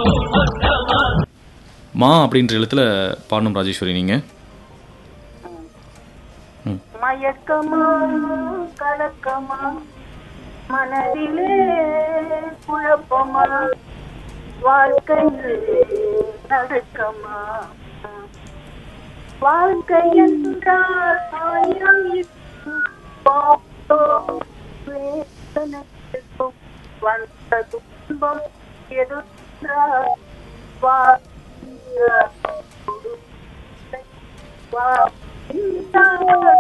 மா அப்படின்ற எழுத்துல பாடணும் ராஜேஸ்வரி நீங்க மயக்கமா கலக்கமா மனதிலே குழப்பமா வாழ்க்கையில் நடக்கமா வாழ்க்கை என்றால் ஆயிரம் இருக்கும். பார்த்தோம் வேதனைக்கும் வந்த துன்பம் எதிர்த்தால் வாழ்ந்த குடும்பத்தை வாழ்ந்தால்